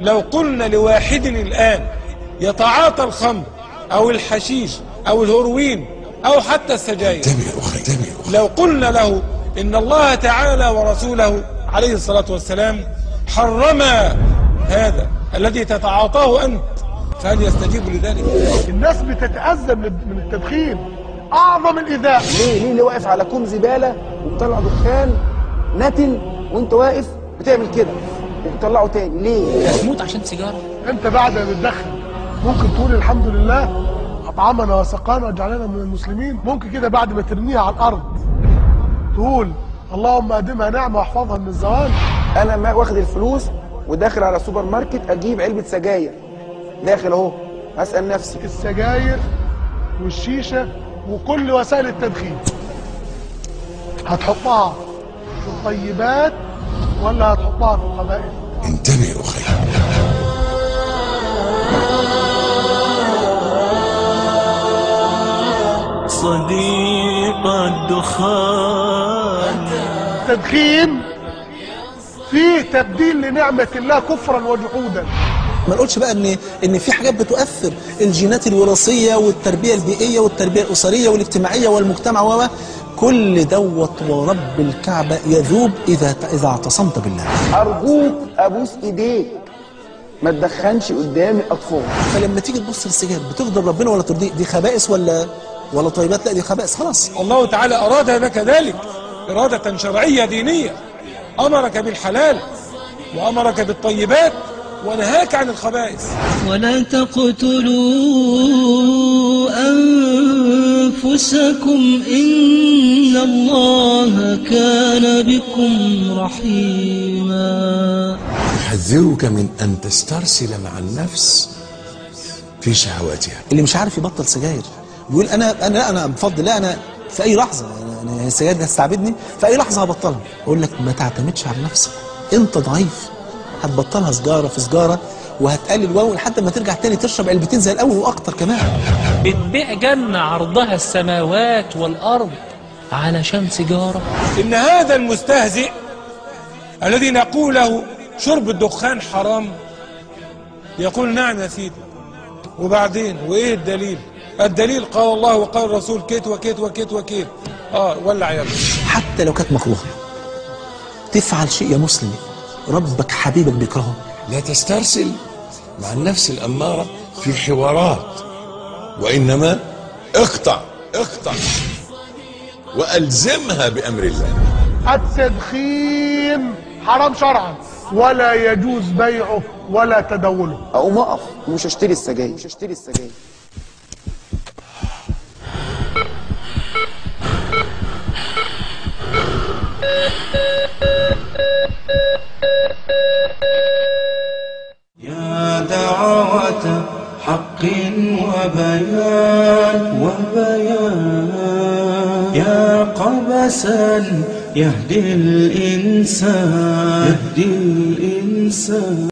لو قلنا لواحد الآن يتعاطى الخمر أو الحشيش أو الهروين أو حتى السجاير انتبه أخي انتبه أخي لو قلنا له إن الله تعالى ورسوله عليه الصلاة والسلام حرما هذا الذي تتعاطاه أنت فهل يستجيب لذلك؟ الناس بتتأذى من من التدخين أعظم الإيذاء ليه ليه اللي واقف على كوم زباله ومطلع دخان نتن وانت واقف بتعمل كده وبتطلعه تاني ليه هتموت عشان سيجاره أنت بعد ما بتدخن ممكن تقول الحمد لله أطعمنا وسقانا وجعلنا من المسلمين ممكن كده بعد ما ترميها على الأرض تقول اللهم أدمها نعمة واحفظها من الزوال انا ما واخد الفلوس وداخل على سوبر ماركت اجيب علبه سجاير داخل اهو اسال نفسي السجاير والشيشة وكل وسائل التدخين هتحطها في الطيبات ولا هتحطها في الخبائث انتبه أخي صديق الدخان التدخين فيه تبديل لنعمة الله كفرا وجحودا ما نقولش بقى ان ان في حاجات بتؤثر الجينات الوراثيه والتربيه البيئيه والتربيه الاسريه والاجتماعيه والمجتمع و كل دوت ورب الكعبه يذوب اذا اذا اعتصمت بالله ارجوك ابوس ايديك ما تدخنش قدام الاطفال فلما تيجي تبص للسجاير بتغضب ربنا ولا ترضيه دي خبائث ولا ولا طيبات لا دي خبائث خلاص الله تعالى أراد لك ذلك إرادة شرعية دينية أمرك بالحلال وأمرك بالطيبات ونهاك عن الخبائث ولا تقتلوا أنفسكم إن الله كان بكم رحيما أحذرك من أن تسترسل مع النفس في شهواتها اللي مش عارف يبطل سجاير بيقول انا انا لا انا بفضل لا انا في اي لحظه أنا- انا السجاير دي هتستعبدني في اي لحظه هبطلها اقول لك ما تعتمدش على نفسك انت ضعيف هتبطلها سجاره في سجاره وهتقلل واو لحد ما ترجع تاني تشرب علبتين زي الاول واكتر كمان بتبيع جنة عرضها السماوات والأرض علشان سيجارة إن هذا المستهزئ الذي نقول له شرب الدخان حرام يقول نعم يا سيدي وبعدين وإيه الدليل الدليل قال الله وقال الرسول كيت وكيت وكيت وكيت اه ولع يلا حتى لو كانت مكروهه تفعل شيء يا مسلم ربك حبيبك بيكرهه لا تسترسل مع النفس الأمارة في حوارات وإنما اقطع اقطع وألزمها بأمر الله التدخين حرام شرعا ولا يجوز بيعه ولا تداوله اقوم اقف ومش هشتري السجاير مش هشتري السجاير يا دعوة حق وبيان وبيان يا قبسا يهدي الإنسان يهدي الإنسان